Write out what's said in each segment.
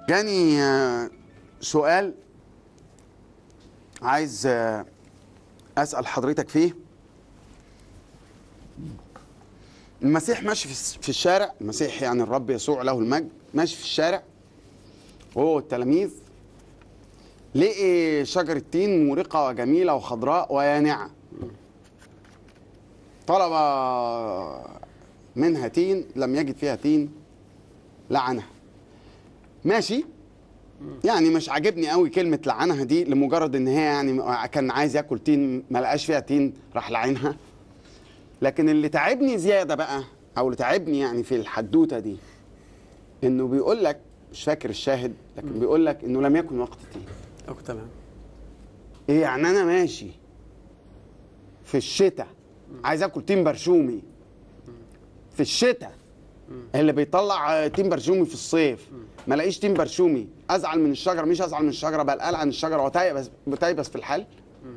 جاني آه، سؤال عايز آه، اسال حضرتك فيه المسيح ماشي في الس- في الشارع المسيح يعني الرب يسوع له المجد ماشي في الشارع وهو والتلاميذ لقي شجرة تين مورقة وجميلة وخضراء ويانعة طلب منها تين لم يجد فيها تين لعنها ماشي يعني مش عاجبني قوي كلمة لعنها دي لمجرد ان هي يعني كان عايز ياكل تين ما لقاش فيها تين راح لعنها لكن اللي تعبني زيادة بقى او اللي تعبني يعني في الحدوتة دي انه بيقول لك مش فاكر الشاهد لكن بيقول لك انه لم يكن وقت تين أوكي تمام ايه يعني انا ماشي في الشتاء عايز اكل تين برشومي في الشتاء اللي بيطلع تين برشومي في الصيف ما لاقيش تين برشومي ازعل من الشجره مش ازعل من الشجره بل قلق عن الشجره وتيبس بتيبس في الحل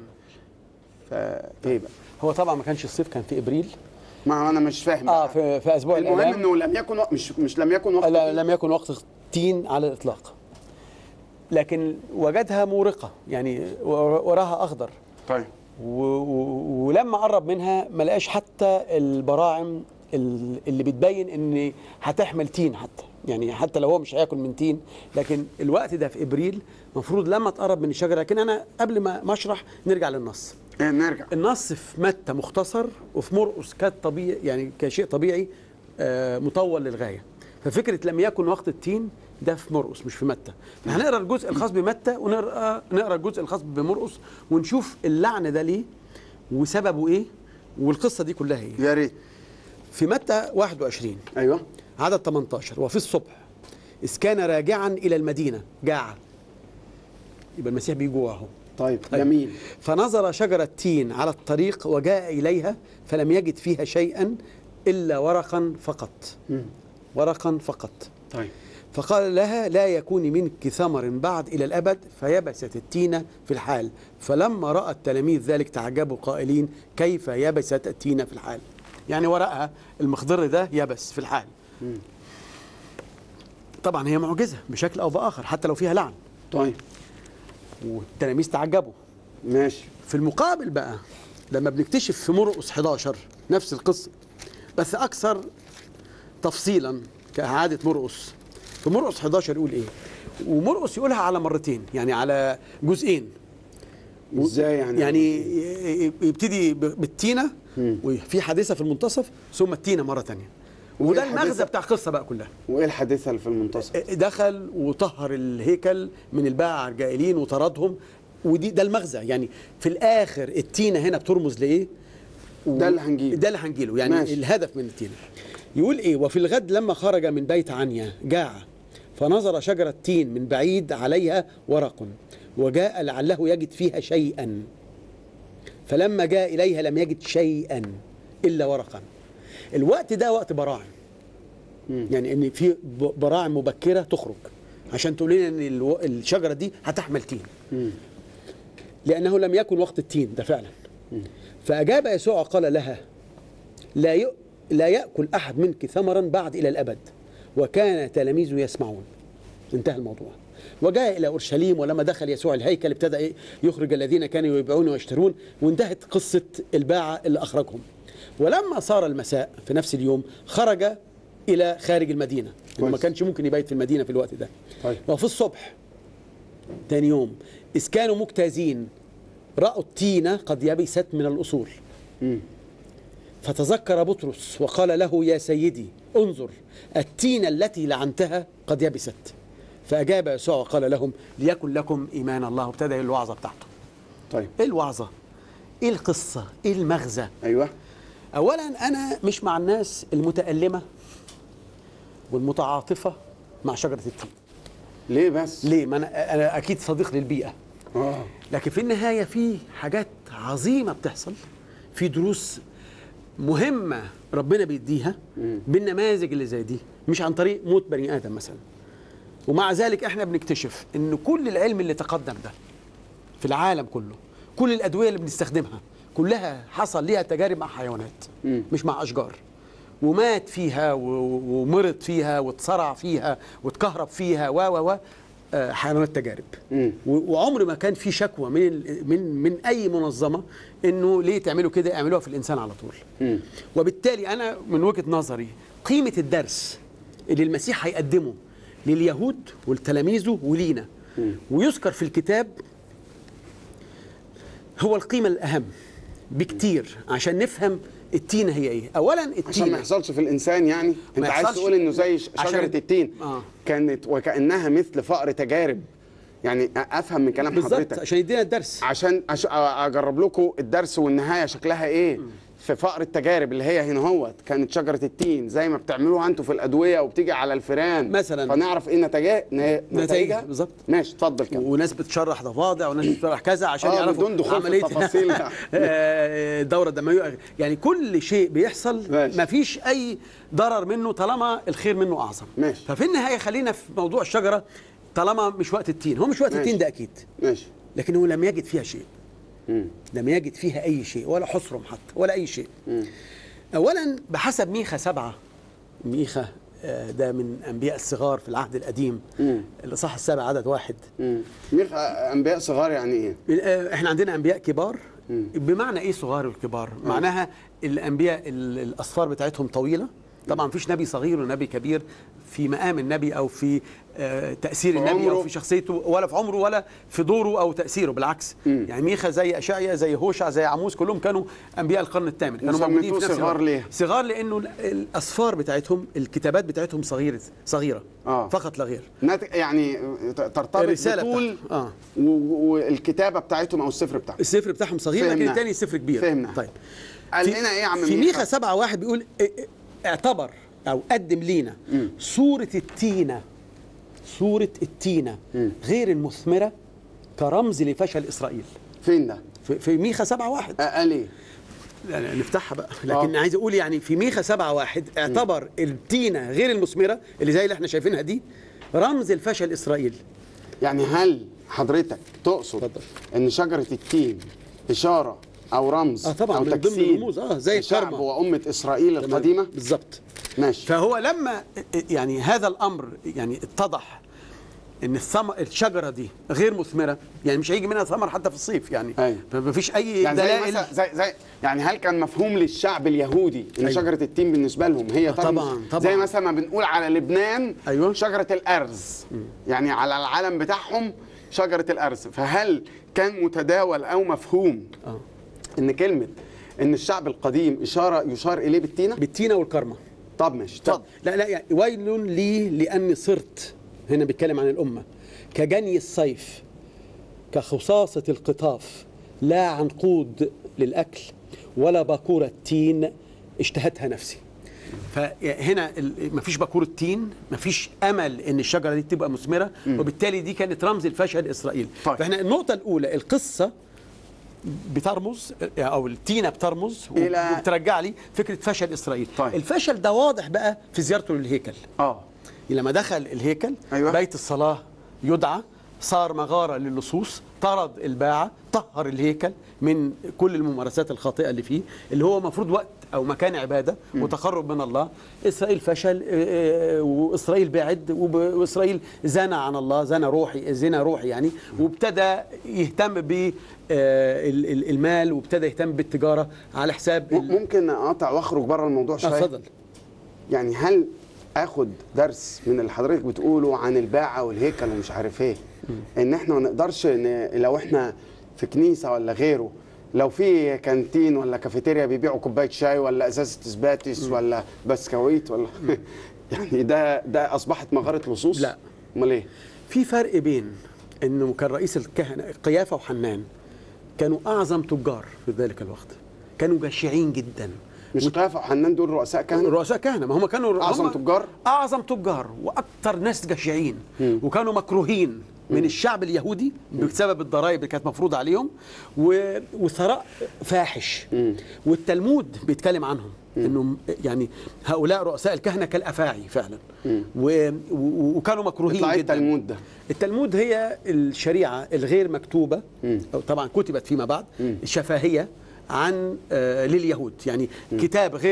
فايه بقى هو طبعا ما كانش الصيف كان في ابريل ما هو انا مش فاهم اه في, في اسبوع المهم الالام انه لم يكن وق- مش مش لم يكن وقت لا لم يكن وقت تين على الاطلاق لكن وجدها مورقه يعني ور- وراها اخضر طيب و- و- ولما قرب منها ما لقاش حتى البراعم ال- اللي بتبين ان هتحمل تين حتى يعني حتى لو هو مش هياكل من تين لكن الوقت ده في ابريل المفروض لما تقرب من الشجره لكن انا قبل ما ما اشرح نرجع للنص إيه نرجع النص في متى مختصر وفي مرقس كان طبيعي يعني كشيء طبيعي آه، مطول للغايه ففكره لم يكن وقت التين ده في مرقس مش في متى فهنقرا الجزء الخاص بمتى ونقرا نقرا الجزء الخاص بمرقس ونشوف اللعن ده ليه وسببه ايه والقصه دي كلها ايه يا ريت في متى 21 ايوه عدد 18 وفي الصبح إذ كان راجعا إلى المدينة جاع يبقى المسيح بيجوع اهو طيب جميل فنظر شجرة تين على الطريق وجاء إليها فلم يجد فيها شيئا إلا ورقا فقط مم. ورقا فقط طيب فقال لها لا يكون منك ثمر بعد إلى الأبد فيبست التينة في الحال فلما رأى التلاميذ ذلك تعجبوا قائلين كيف يبست التينة في الحال يعني ورقها المخضر ده يبس في الحال طبعا هي معجزة بشكل أو بآخر حتى لو فيها لعن طيب والتلاميذ تعجبوا ماشي في المقابل بقى لما بنكتشف في مرقس 11 نفس القصة بس أكثر تفصيلا كعادة مرقس في مرقس 11 يقول إيه ومرقس يقولها على مرتين يعني على جزئين ازاي يعني يعني ي- يبتدي ب- بالتينة وفي حادثة في المنتصف ثم التينة مرة تانية وده الحادثة؟ المغزى بتاع القصة بقى كلها وايه الحادثه اللي في المنتصف دخل وطهر الهيكل من الباعة الجائلين وطردهم ودي ده المغزى يعني في الاخر التينه هنا بترمز لايه؟ و- ده اللي هنجيله. ده اللي هنجيله يعني ماشي. ماشي. الهدف من التينه يقول ايه وفي الغد لما خرج من بيت عنيا جاع فنظر شجرة تين من بعيد عليها ورق وجاء لعله يجد فيها شيئا فلما جاء إليها لم يجد شيئا إلا ورقا الوقت ده وقت براعم يعني ان في ب- براعم مبكره تخرج عشان تقول لنا ان الو- الشجره دي هتحمل تين لانه لم يكن وقت التين ده فعلا فاجاب يسوع قال لها لا ي... لا ياكل احد منك ثمرا بعد الى الابد وكان تلاميذه يسمعون انتهى الموضوع وجاء الى اورشليم ولما دخل يسوع الهيكل ابتدى إيه؟ يخرج الذين كانوا يبيعون ويشترون وانتهت قصه الباعه اللي اخرجهم ولما صار المساء في نفس اليوم خرج الى خارج المدينه لأنه ما كويس. كانش ممكن يبيت في المدينه في الوقت ده طيب. وفي الصبح تاني يوم إذ كانوا مجتازين رأوا التينة قد يبست من الأصول مم. فتذكر بطرس وقال له يا سيدي انظر التينة التي لعنتها قد يبست فأجاب يسوع وقال لهم ليكن لكم إيمان الله وابتدى الوعظة بتاعته طيب إيه الوعظة؟ إيه القصة؟ إيه المغزى؟ ايوه أولا أنا مش مع الناس المتألمة والمتعاطفة مع شجرة التين ليه بس ليه؟ ما أنا, أنا أكيد صديق للبيئة اه لكن في النهايه في حاجات عظيمه بتحصل في دروس مهمه ربنا بيديها بالنماذج اللي زي دي مش عن طريق موت بني ادم مثلا ومع ذلك احنا بنكتشف ان كل العلم اللي تقدم ده في العالم كله كل الادويه اللي بنستخدمها كلها حصل ليها تجارب مع حيوانات مم. مش مع اشجار ومات فيها و- و- ومرض فيها واتصرع فيها واتكهرب فيها و و و آه، حيوانات تجارب مم. و- وعمر ما كان في شكوى من ال- من من اي منظمه انه ليه تعملوا كده اعملوها في الانسان على طول مم. وبالتالي انا من وجهه نظري قيمه الدرس اللي المسيح هيقدمه لليهود ولتلاميذه ولينا ويذكر في الكتاب هو القيمه الاهم بكتير عشان نفهم التينه هي ايه اولا عشان ما التينه يحصلش في الانسان يعني انت عايز يحصلش. تقول انه زي ش- عشان- شجره التين آه. كانت وكانها مثل فقر تجارب يعني افهم من كلام بالظبط حضرتك عشان يدينا الدرس عشان عش- اجرب لكم الدرس والنهايه شكلها ايه في فقر التجارب اللي هي هنا هوت كانت شجره التين زي ما بتعملوها انتوا في الادويه وبتيجي على الفيران مثلاً. فنعرف ايه نتائجها نتائجها بالظبط. ماشي اتفضل كده وناس بتشرح ضفادع وناس بتشرح كذا عشان آه، يعرفوا بدون دخول في عملية التفاصيل. آه، الدورة الدموية يعني كل شيء بيحصل ماشي. ما فيش أي ضرر منه طالما الخير منه أعظم ماشي. ففي النهاية خلينا في موضوع الشجرة طالما مش وقت التين هو مش وقت ماشي. التين ده أكيد ماشي لكنه لم يجد فيها شيء مم. لم يجد فيها أي شيء ولا حصرم حتى ولا أي شيء أولا بحسب ميخا سبعة ميخا آه، ده من أنبياء الصغار في العهد القديم مم. الإصحاح السابع عدد واحد مم. ميخ انبياء صغار يعني ايه آه، احنا عندنا انبياء كبار بمعنى ايه صغار والكبار معناها الانبياء ال- الاصفار بتاعتهم طويله طبعا مفيش نبي صغير ونبي كبير في مقام النبي او في آه، تاثير في النبي او عمره. في شخصيته ولا في عمره ولا في دوره او تاثيره بالعكس يعني ميخا زي اشعيا زي هوشع زي عموس كلهم كانوا انبياء القرن الثامن كانوا وسميتوه موجودين في نفس صغار الوقت. ليه؟ صغار لانه ال- الاصفار بتاعتهم الكتابات بتاعتهم صغيره صغيره آه. فقط لا غير نت... يعني ت- ترتبط الرسالة بطول بتاعته. آه. و- و- والكتابه بتاعتهم او السفر بتاعهم السفر بتاعهم صغير لكن فهمنا. الثاني سفر كبير فهمنا. طيب قال في- لنا ايه يا عم في ميخا؟ ميخا سبعة واحد بيقول ا- ا- اعتبر او قدم لينا صورة التينة صورة التينة غير المثمرة كرمز لفشل إسرائيل فين ده؟ في, في ميخا سبعة واحد آه، قال ايه؟ يعني نفتحها بقى لكن آه. عايز اقول يعني في ميخا سبعة واحد اعتبر التينة غير المثمرة اللي زي اللي احنا شايفينها دي رمز الفشل إسرائيل يعني هل حضرتك تقصد اتفضل. ان شجره التين اشاره او رمز آه طبعاً، او من ضمن تجسيد الرموز، آه، زي الشعب الكرمة. وامه اسرائيل القديمه بالظبط ماشي فهو لما يعني هذا الامر يعني اتضح ان الثمر الشجره دي غير مثمره يعني مش هيجي منها ثمر حتى في الصيف يعني أيوة. فما فيش اي يعني زي دلائل مثلا زي زي يعني هل كان مفهوم للشعب اليهودي ان أيوة. شجره التين بالنسبه لهم هي آه، ترمز طبعاً، طبعاً. زي مثلا ما بنقول على لبنان أيوة. شجره الارز يعني على العلم بتاعهم شجره الارز فهل كان متداول او مفهوم آه. ان كلمه ان الشعب القديم اشاره يشار اليه بالتينه بالتينه والكرمه طب ماشي طب اتفضل لا لا يعني ويل لي لاني صرت هنا بيتكلم عن الامه كجني الصيف كخصاصه القطاف لا عنقود للاكل ولا باكوره تين اشتهتها نفسي فهنا ال- مفيش باكوره تين مفيش امل ان الشجره دي تبقى مثمره وبالتالي دي كانت رمز الفشل اسرائيل طيب. فاحنا النقطه الاولى القصه بترمز او التينه بترمز إلى- وبترجع لي فكره فشل اسرائيل طيب. الفشل ده واضح بقى في زيارته للهيكل اه لما دخل الهيكل أيوة. بيت الصلاة يدعى صار مغارة للصوص طرد الباعة طهر الهيكل من كل الممارسات الخاطئة اللي فيه اللي هو مفروض وقت أو مكان عبادة وتقرب من الله إسرائيل فشل آه، آه، وإسرائيل بعد وب- وإسرائيل زنى عن الله زنى روحي زنا روحي يعني وابتدى يهتم بالمال وابتدى يهتم بالتجارة على حساب م- ال- ممكن اقاطع واخرج بره الموضوع آه، شويه اتفضل يعني هل اخد درس من اللي حضرتك بتقوله عن الباعة والهيكل ومش عارف ايه ان احنا ما نقدرش ن... لو احنا في كنيسة ولا غيره لو في كانتين ولا كافيتيريا بيبيعوا كوباية شاي ولا ازازة سباتس ولا بسكويت ولا يعني ده ده اصبحت مغارة لصوص لا. امال ايه في فرق بين انه كان رئيس الكهنه قيافه وحنان كانوا اعظم تجار في ذلك الوقت كانوا جشعين جدا مش قيافة وحنان دول رؤساء كهنة رؤساء كهنه ما هم كانوا أعظم هم تجار؟ اعظم تجار واكثر ناس جشعين وكانوا مكروهين من الشعب اليهودي بسبب الضرائب اللي كانت مفروضه عليهم و- وثراء فاحش والتلمود بيتكلم عنهم انه يعني هؤلاء رؤساء الكهنه كالافاعي فعلا و- و- وكانوا مكروهين اطلعي جدا التلمود ده التلمود هي الشريعة الغير مكتوبة أو طبعا كتبت فيما بعد شفاهية عن آه، لليهود يعني كتاب غير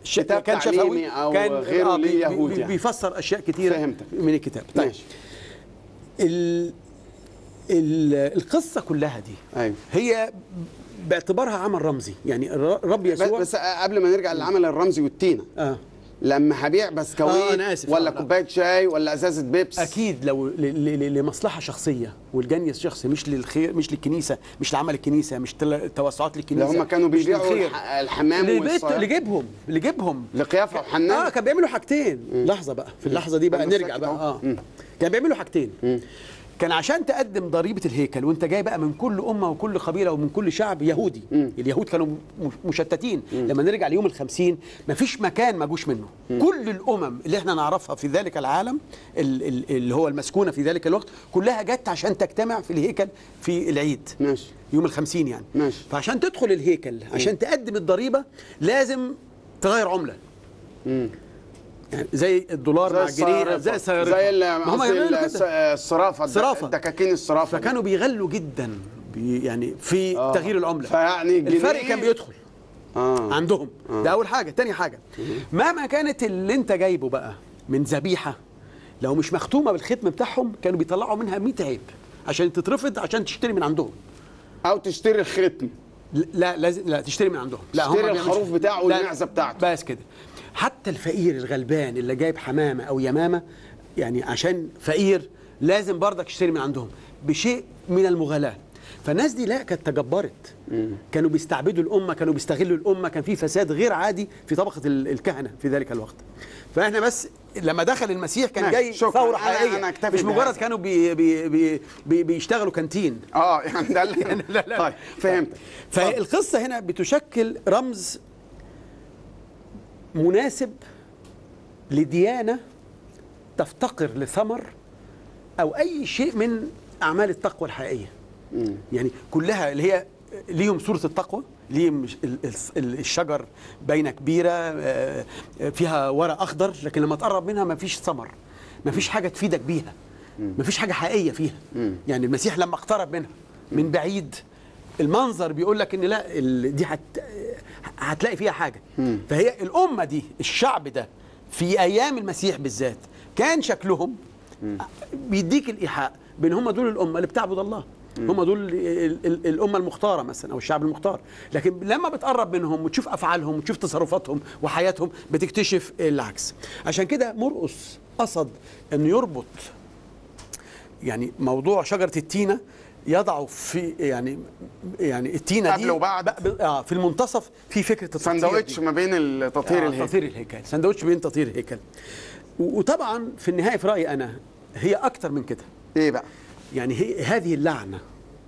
ش- كتاب تعليمي أو غيره بي- ليه بي- يهود بي- يعني. بيفسر اشياء كتيره فهمتك. من الكتاب طيب ماشي. ال ال القصه كلها دي أيوة. هي باعتبارها عمل رمزي يعني الر- رب بس, يسوع بس قبل ما نرجع للعمل الرمزي والتينه اه لما هبيع بسكويت آه، أنا آسف. ولا آه، لا. كوبايه شاي ولا ازازه بيبس اكيد لو ل- ل- ل- لمصلحه شخصيه والجني الشخصي مش للخير مش للكنيسه مش لعمل الكنيسه مش تل- توسعات اللي للكنيسه هم كانوا مش بيبيعوا للخير. الح- الحمام لبيت والصياد. لجيبهم لجيبهم لقيافه اه وحنان كان بيعملوا حاجتين لحظه بقى في اللحظه دي بقى أنا نرجع ساكت بقى أهو. اه مم. كان بيعملوا حاجتين كان عشان تقدم ضريبه الهيكل وانت جاي بقى من كل امه وكل قبيله ومن كل شعب يهودي اليهود كانوا م- مشتتين لما نرجع ليوم الخمسين مفيش مكان ما جوش منه كل الامم اللي احنا نعرفها في ذلك العالم ال- ال- اللي هو المسكونه في ذلك الوقت كلها جت عشان تجتمع في الهيكل في العيد ماشي يوم الخمسين يعني ماشي. فعشان تدخل الهيكل عشان تقدم الضريبه لازم تغير عمله يعني زي الدولار مع الجنيه زي الصيارفة. زي ال- ما هم قصدي يعملوا الس- كده. الصرافه الصرافة. دكاكين الصرافه فكانوا بيغلوا جدا بي يعني في آه. تغيير العمله فيعني الجنيه- الفرق كان بيدخل اه عندهم ده اول حاجه تاني حاجه مهما كانت اللي انت جايبه بقى من ذبيحه لو مش مختومه بالختم بتاعهم كانوا بيطلعوا منها 100 عيب عشان تترفض عشان تشتري من عندهم او تشتري الختم لا لازم لا تشتري من عندهم لا تشتري هم بيعملوش- الخروف بتاعه لا، والمعزة بتاعته. بس كده حتى الفقير الغلبان اللي جايب حمامه او يمامه يعني عشان فقير لازم برضك يشتري من عندهم بشيء من المغالاه فالناس دي لا كانت تجبرت كانوا بيستعبدوا الامه كانوا بيستغلوا الامه كان في فساد غير عادي في طبقه ال- الكهنه في ذلك الوقت فاحنا بس لما دخل المسيح كان ماشي، جاي شكراً. ثوره أنا- حقيقيه أنا أكتفي مش مجرد بهذا. كانوا بي بي بي بي بيشتغلوا كانتين اه يعني ده اللي لا لا طيب فهمت فالقصة هنا بتشكل رمز مناسب لديانة تفتقر لثمر أو أي شيء من أعمال التقوى الحقيقية يعني كلها اللي هي ليهم صورة التقوى ليهم ال- ال- الشجر بين كبيرة آه، فيها ورق أخضر لكن لما تقرب منها ما فيش ثمر ما فيش حاجة تفيدك بيها ما فيش حاجة حقيقية فيها يعني المسيح لما اقترب منها من بعيد المنظر بيقول لك ان لا ال- دي هت... هتلاقي فيها حاجه فهي الامه دي الشعب ده في ايام المسيح بالذات كان شكلهم بيديك الايحاء بان هم دول الامه اللي بتعبد الله هم دول ال- ال- الامه المختاره مثلا او الشعب المختار لكن لما بتقرب منهم وتشوف افعالهم وتشوف تصرفاتهم وحياتهم بتكتشف العكس عشان كده مرقس قصد انه يربط يعني موضوع شجره التينه يضعوا في يعني يعني التينه دي قبل وبعد. ب- ب- اه في المنتصف في فكره التطهير دي. ساندوتش ما بين التطهير آه، الهيكل تطهير الهيكل سندوتش بين تطهير الهيكل و- وطبعا في النهايه في رايي انا هي اكتر من كده ايه بقى يعني هي هذه اللعنه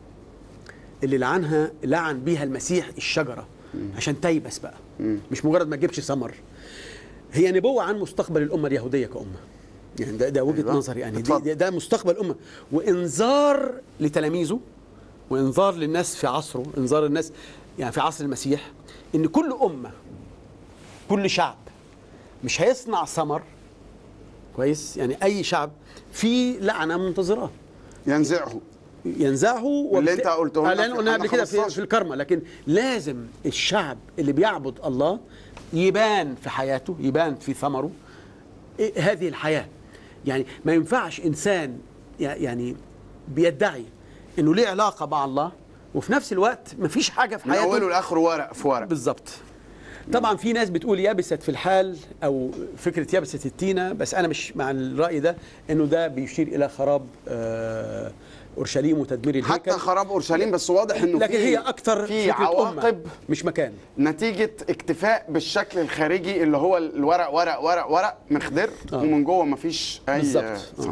اللي لعنها لعن بيها المسيح الشجره عشان تيبس بقى مش مجرد ما تجيبش ثمر هي نبوه عن مستقبل الامه اليهوديه كامه يعني ده ده وجهه أيوة. نظري يعني دي اتفضل. ده, ده مستقبل الامه وانذار لتلاميذه وانذار للناس في عصره انذار الناس يعني في عصر المسيح ان كل امه كل شعب مش هيصنع ثمر كويس يعني اي شعب في لعنه منتظراه ينزعه ينزعه واللي وبت- أنت قلته لنا آه، لأن في قلنا يوحنا قبل كده في, 15. في الكرمة لكن لازم الشعب اللي بيعبد الله يبان في حياته يبان في ثمره إيه هذه الحياة يعني ما ينفعش إنسان ي- يعني بيدعي إنه ليه علاقة مع الله وفي نفس الوقت ما فيش حاجة في من حياته اوله لاخره ورق في ورق بالظبط طبعا في ناس بتقول يبست في الحال او فكره يبست التينه بس انا مش مع الراي ده انه ده بيشير الى خراب آه، اورشليم وتدمير الهيكل حتى خراب اورشليم بس واضح انه لكن في هي اكتر في فكرة أمة، عواقب مش مكان نتيجة اكتفاء بالشكل الخارجي اللي هو الورق ورق ورق ورق مخضر آه. ومن جوه مفيش اي بالظبط. آه. آه.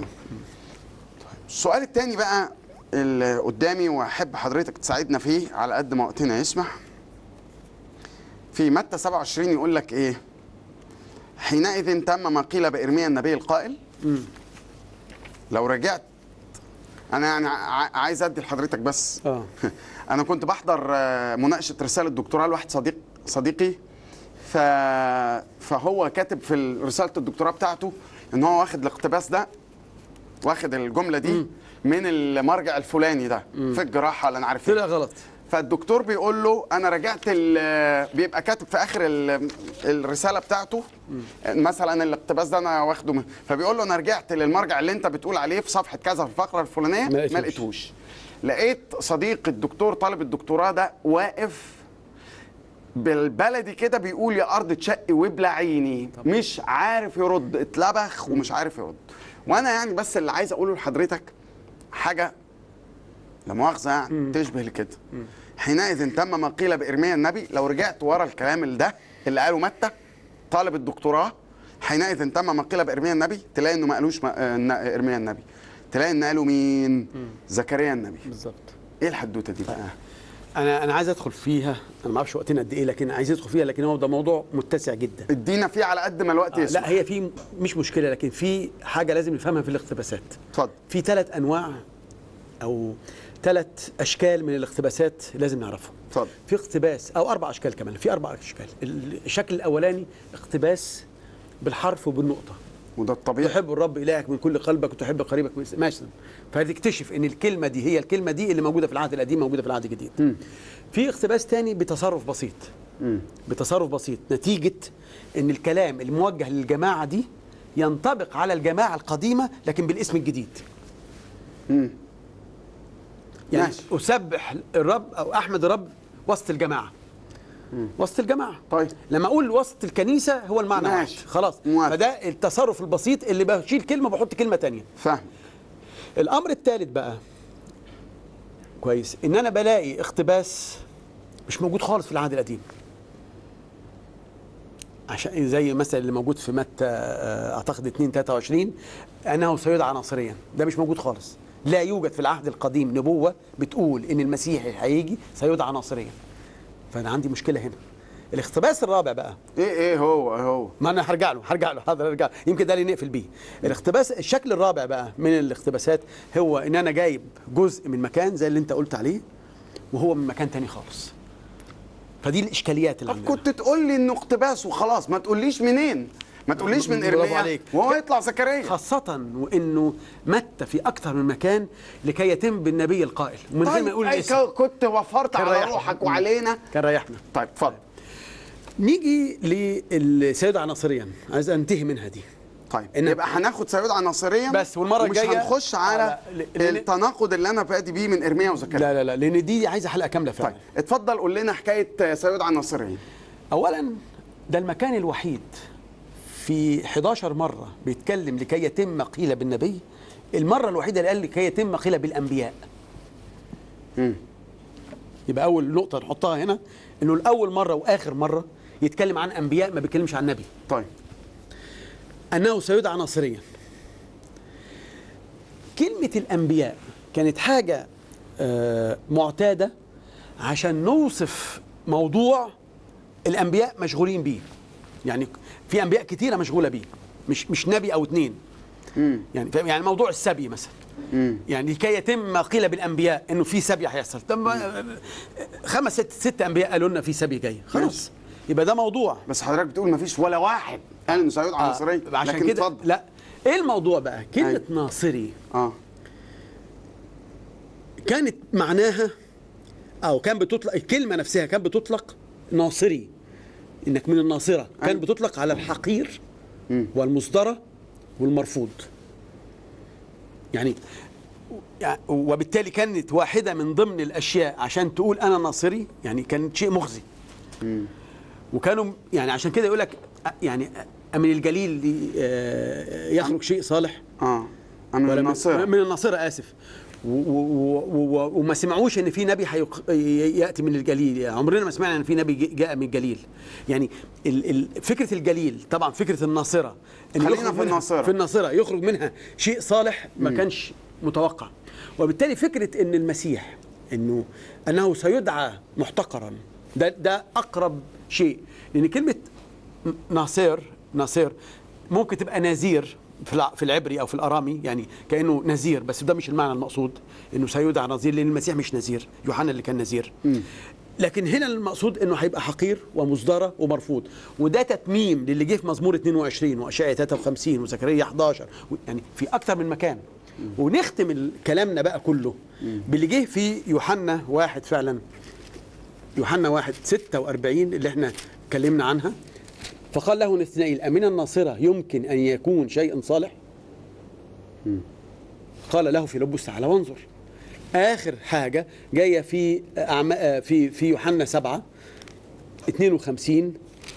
السؤال التاني بقى اللي قدامي واحب حضرتك تساعدنا فيه على قد ما وقتنا يسمح في متى 27 يقول لك ايه حينئذ تم ما قيل بإرميا النبي القائل لو رجعت انا يعني ع- عايز ادي لحضرتك بس اه انا كنت بحضر آه، مناقشه رساله دكتوراه لواحد صديق صديقي ف... فهو كاتب في ال- رساله الدكتوراه بتاعته ان هو واخد الاقتباس ده واخد الجمله دي من المرجع الفلاني ده في الجراحه ولا انا عارف طلع ايه غلط فالدكتور بيقول له انا رجعت ال- بيبقى كاتب في اخر ال- الرساله بتاعته مثلا الاقتباس ده انا واخده من فبيقول له انا رجعت للمرجع اللي انت بتقول عليه في صفحه كذا في الفقره الفلانيه ما ما لقيتوش. لقيتوش لقيت صديق الدكتور طالب الدكتوراه ده واقف بالبلدي كده بيقول يا ارض تشقي وابلعيني مش عارف يرد اتلبخ ومش عارف يرد وانا يعني بس اللي عايز اقوله لحضرتك حاجه لا مؤاخذه يعني تشبه لكده حينئذ تم ما قيل بارميا النبي لو رجعت ورا الكلام اللي ده اللي قاله متى طالب الدكتوراه حينئذ تم ما قيل بارميا النبي تلاقي انه ما قالوش ما- آه، إن- ارميا النبي تلاقي ان قالوا مين زكريا النبي بالظبط ايه الحدوته دي بقى انا انا عايز ادخل فيها انا ما اعرفش وقتنا قد ايه لكن عايز ادخل فيها لكن هو ده موضوع متسع جدا ادينا فيه على قد ما الوقت آه يسمح لا هي في مش مشكله لكن في حاجه لازم نفهمها في الاقتباسات اتفضل في ثلاث انواع او ثلاث اشكال من الاقتباسات لازم نعرفهم اتفضل في اقتباس او اربع اشكال كمان في اربع اشكال الشكل الاولاني اقتباس بالحرف وبالنقطه وده الطبيعي تحب الرب الهك من كل قلبك وتحب قريبك من ماشي فهتكتشف ان الكلمه دي هي الكلمه دي اللي موجوده في العهد القديم موجوده في العهد الجديد في اقتباس تاني بتصرف بسيط بتصرف بسيط نتيجه ان الكلام الموجه للجماعه دي ينطبق على الجماعه القديمه لكن بالاسم الجديد يعني ماشي. اسبح الرب او احمد الرب وسط الجماعه وسط الجماعه طيب. لما اقول وسط الكنيسه هو المعنى واحد ماشي. خلاص موافق. فده التصرف البسيط اللي بشيل كلمه بحط كلمه تانية فاهم الامر الثالث بقى كويس ان انا بلاقي اقتباس مش موجود خالص في العهد القديم عشان زي مثلا اللي موجود في متى آه، اعتقد 2 23 انه سيدعى ناصريا ده مش موجود خالص لا يوجد في العهد القديم نبوه بتقول ان المسيح هيجي سيدعى ناصريا فانا عندي مشكله هنا الاقتباس الرابع بقى ايه ايه هو هو ما انا هرجع له هرجع له حاضر هرجع له. يمكن ده اللي نقفل بيه الاقتباس الشكل الرابع بقى من الاقتباسات هو ان انا جايب جزء من مكان زي اللي انت قلت عليه وهو من مكان تاني خالص فدي الاشكاليات اللي طب عندنا كنت تقول لي انه اقتباس وخلاص ما تقوليش منين ما تقوليش من برافو ارميا عليك. وهو يطلع زكريا خاصة وانه متى في اكثر من مكان لكي يتم بالنبي القائل من غير ما يقول أي الاسم ك- كنت وفرت كان على ريحنا. روحك وعلينا كان ريحنا طيب اتفضل نيجي للسيدة ناصريا عايز انتهي منها دي طيب إن- يبقى هناخد سيدعى ناصريا بس والمرة ومش الجاية- هنخش على آه، لا، لأن- التناقض اللي انا بادي بيه من ارميا وزكريا لا لا لا لان دي عايزه حلقه كامله فعلا طيب اتفضل قول لنا حكايه سيدعى ناصريا اولا ده المكان الوحيد في 11 مره بيتكلم لكي يتم قيل بالنبي المره الوحيده اللي قال لكي يتم قيل بالانبياء يبقى اول نقطه نحطها هنا انه الاول مره واخر مره يتكلم عن انبياء ما بيتكلمش عن نبي طيب انه سيدعى ناصريا كلمه الانبياء كانت حاجه آه، معتاده عشان نوصف موضوع الانبياء مشغولين بيه يعني في انبياء كتيره مشغوله بيه مش مش نبي او اتنين يعني فاهم؟ يعني موضوع السبي مثلا يعني لكي يتم ما قيل بالانبياء انه في سبي هيحصل طب ما- خمس ست ست انبياء قالوا لنا في سبي جاي خلاص يبقى ده موضوع بس حضرتك بتقول ما فيش ولا واحد قال انه سيدعى آه، ناصريا عشان لكن كده اتفضل لا ايه الموضوع بقى كلمه أيوة. ناصري اه كانت معناها او كان بتطلق الكلمه نفسها كان بتطلق ناصري انك من الناصره كان أيوة. بتطلق على الحقير والمصدره والمرفوض يعني يعني وبالتالي كانت واحده من ضمن الاشياء عشان تقول انا ناصري يعني كانت شيء مخزي وكانوا يعني عشان كده يقول لك يعني من الجليل دي، آه، يخرج شيء صالح اه انا ولا من من, الناصرة من الناصرة آسف و و و و وما سمعوش ان في نبي حيق... ياتي من الجليل يعني عمرنا ما سمعنا ان في نبي ج- جاء من الجليل يعني ال... ال... فكره الجليل طبعا فكره الناصره إن خلينا يخرج في منها- الناصرة. في الناصره يخرج منها شيء صالح ما كانش متوقع وبالتالي فكره ان المسيح انه انه سيدعى محتقرا ده ده اقرب شيء لان كلمه ناصر ناصر ممكن تبقى نذير في الع- في العبري او في الارامي يعني كانه نذير بس ده مش المعنى المقصود انه سيدعى نذير لان المسيح مش نذير يوحنا اللي كان نذير لكن هنا المقصود انه هيبقى حقير ومصدره ومرفوض وده تتميم للي جه في مزمور 22 واشعياء 53 وزكريا 11 و- يعني في اكتر من مكان ونختم ال- كلامنا بقى كله باللي جه في يوحنا واحد فعلا يوحنا واحد 46 اللي احنا اتكلمنا عنها فقال له نثنائيل أمن الناصرة يمكن أن يكون شيء صالح قال له فيلبس تعالى وانظر آخر حاجة جاية في أعم... في في يوحنا 7 52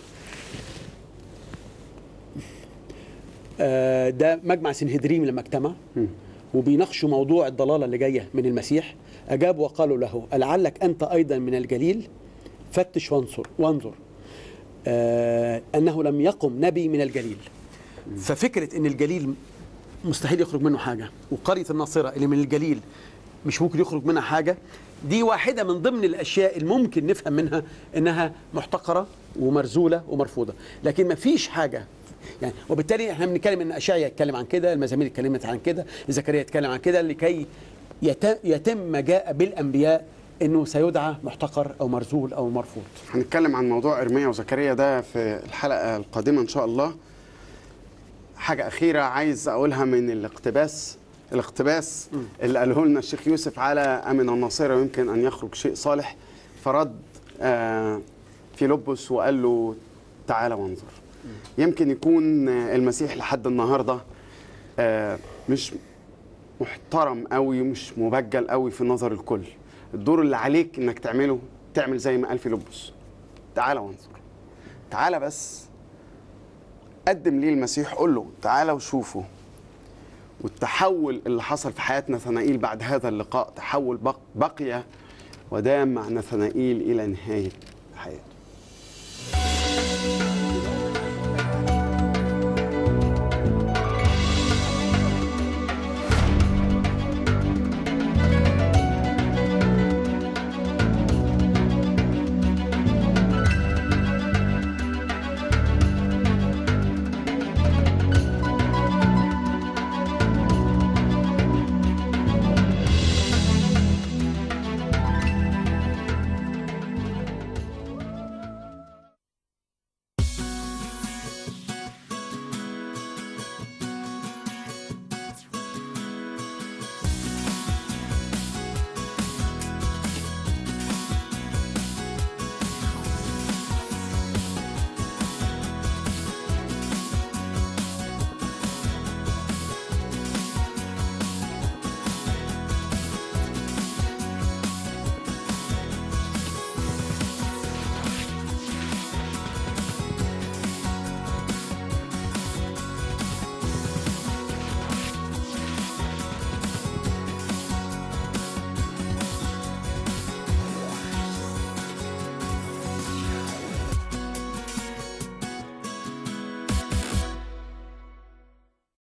آه، ده مجمع سنهدريم لما اجتمع وبيناقشوا موضوع الضلاله اللي جايه من المسيح اجابوا وقالوا له ألعلك انت ايضا من الجليل فتش وانظر وانظر آه انه لم يقم نبي من الجليل ففكره ان الجليل مستحيل يخرج منه حاجه وقريه الناصره اللي من الجليل مش ممكن يخرج منها حاجه دي واحده من ضمن الاشياء اللي ممكن نفهم منها انها محتقره ومرزوله ومرفوضه لكن ما فيش حاجه يعني وبالتالي احنا بنتكلم ان اشعيا يتكلم عن كده المزامير اتكلمت عن كده زكريا يتكلم عن كده لكي يت- يتم ما جاء بالانبياء انه سيدعى محتقر او مرزول او مرفوض هنتكلم عن موضوع ارميا وزكريا ده في الحلقه القادمه ان شاء الله حاجه اخيره عايز اقولها من الاقتباس الاقتباس اللي قاله لنا الشيخ يوسف على امن الناصره يمكن ان يخرج شيء صالح فرد آه في لبس وقال له تعالى وانظر يمكن يكون آه، المسيح لحد النهارده آه مش محترم قوي مش مبجل قوي في نظر الكل الدور اللي عليك انك تعمله تعمل زي ما قال في لبس تعالى وانظر تعالى بس قدم ليه المسيح قول له تعالى وشوفه والتحول اللي حصل في حياة نثنائيل بعد هذا اللقاء تحول بق- بقي ودام مع نثنائيل إلى نهاية حياته